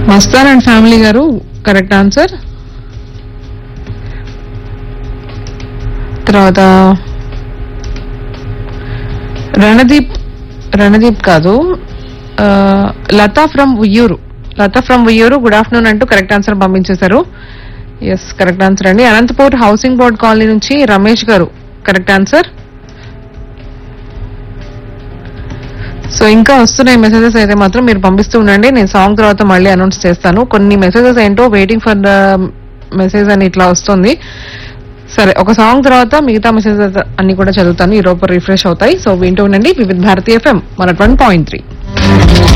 Mastan and family గారు correct answer తర్వాత రణదీప్ రణదీప్ కాదు ఆ, Latha from Uyyuru Latha from Uyyuru good afternoon అంటూ కరెక్ట్ ఆన్సర్ పంపించేశారు ఎస్ కరెక్ట్ ఆన్సర్ అండి అనంతపూర్ హౌసింగ్ బోర్డ్ కాలనీ నుంచి రమేష్ గారు కరెక్ట్ ఆన్సర్ సో ఇంకా వస్తున్నాయి మెసేజెస్ అయితే మాత్రం మీరు పంపిస్తూ ఉండండి నేను సాంగ్ తర్వాత మళ్ళీ అనౌన్స్ చేస్తాను కొన్ని మెసేజెస్ ఏంటో వెయిటింగ్ ఫర్ ద మెసేజ్ అని ఇట్లా వస్తుంది సరే ఒక సాంగ్ తర్వాత మిగతా మెసేజెస్ అన్ని కూడా చదువుతాను ఈ లోపల రిఫ్రెష్ అవుతాయి సో వింటూ ఉండండి వివిధ భారతీయ ఎఫ్ఎం మన వన్ పాయింట్ త్రీ